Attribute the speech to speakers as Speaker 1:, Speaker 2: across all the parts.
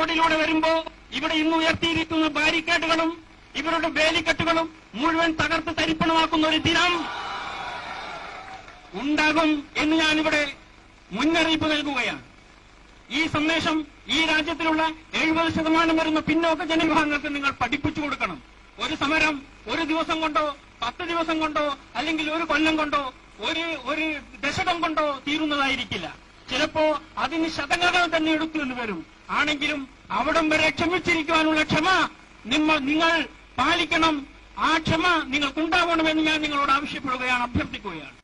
Speaker 1: റോഡിലൂടെ വരുമ്പോ ഇവിടെ ഇന്ന് ഉയർത്തിയിരിക്കുന്ന ബാരിക്കേഡുകളും ഇവരുടെ വേലിക്കെട്ടുകളും മുഴുവൻ തകർത്ത് തരിപ്പണമാക്കുന്ന ഒരു ദിനം ഉണ്ടാകും എന്ന് ഞാനിവിടെ മുന്നറിയിപ്പ് നൽകുകയാണ് ഈ സന്ദേശം ഈ രാജ്യത്തിലുള്ള എഴുപത് ശതമാനം വരുന്ന പിന്നോക്ക ജനവിഭാഗങ്ങൾക്ക് നിങ്ങൾ പഠിപ്പിച്ചു കൊടുക്കണം ഒരു സമരം ഒരു ദിവസം കൊണ്ടോ പത്ത് ദിവസം കൊണ്ടോ അല്ലെങ്കിൽ ഒരു കൊല്ലം കൊണ്ടോ ഒരു ഒരു ദശകം കൊണ്ടോ തീരുന്നതായിരിക്കില്ല ചിലപ്പോ അതിന് ശതകങ്ങൾ തന്നെ എടുത്തു എന്ന് വരും ആണെങ്കിലും അവിടം വരെ ക്ഷമിച്ചിരിക്കുവാനുള്ള ക്ഷമ നിങ്ങൾ നിങ്ങൾ പാലിക്കണം ആ ക്ഷമ നിങ്ങൾക്കുണ്ടാവണമെന്ന് ഞാൻ നിങ്ങളോട് ആവശ്യപ്പെടുകയാണ് അഭ്യർത്ഥിക്കുകയാണ്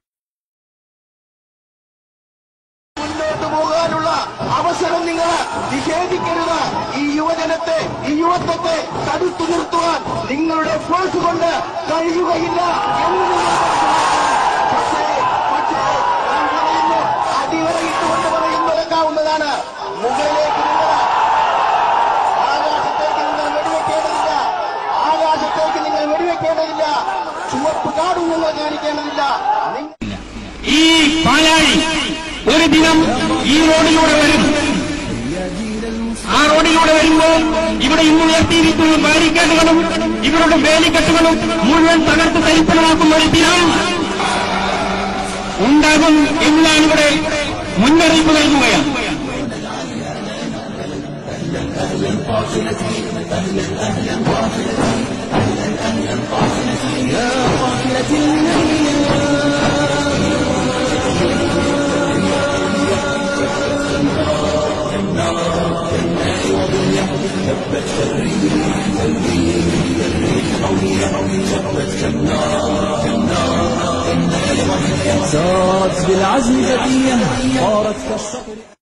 Speaker 2: മുന്നോട്ട് പോകാനുള്ള അവസരം നിങ്ങൾ നിഷേധിക്കരുത് ഈ യുവജനത്തെ ഈ യുവത്വത്തെ തടുത്തു നിർത്തുവാൻ നിങ്ങളുടെ ഫോഴ്സ് കൊണ്ട് കഴിയുകയില്ല എന്ന് നിങ്ങൾ മനസ്സിലാക്കണം. പക്ഷേ പക്ഷേ ഞാൻ പറയുന്നു അടിവരയിട്ടുകൊണ്ട് പറയുന്നതൊക്കാവുന്നതാണ് മുകളിലേക്ക് നിങ്ങൾ ആകാശത്തേക്ക് നിങ്ങൾ വെടിവെക്കേണ്ടതില്ല ആകാശത്തേക്ക് നിങ്ങൾ വെടിവെക്കേണ്ടതില്ല ചുവപ്പ് കാടും നിങ്ങൾ കാണിക്കേണ്ടതില്ല നിങ്ങൾ
Speaker 1: ഈ പാലാഴി ഒരു ദിനം ഈ റോഡിലൂടെ വരും ആ റോഡിലൂടെ വരുമ്പോൾ ഇവിടെ ഇന്ന് ഉയർത്തിയിരിക്കുന്ന ബാരിക്കേഡുകളും ഇവരുടെ വേലിക്കെട്ടുകളും മുഴുവൻ തകർത്ത് തരിപ്പണമാക്കുന്ന ഒരു ദിനം ഉണ്ടാകും എന്ന് ഞാനിവിടെ മുന്നറിയിപ്പ് നൽകുകയാണ്
Speaker 3: سارت بالعزم فتية صارت كالصقر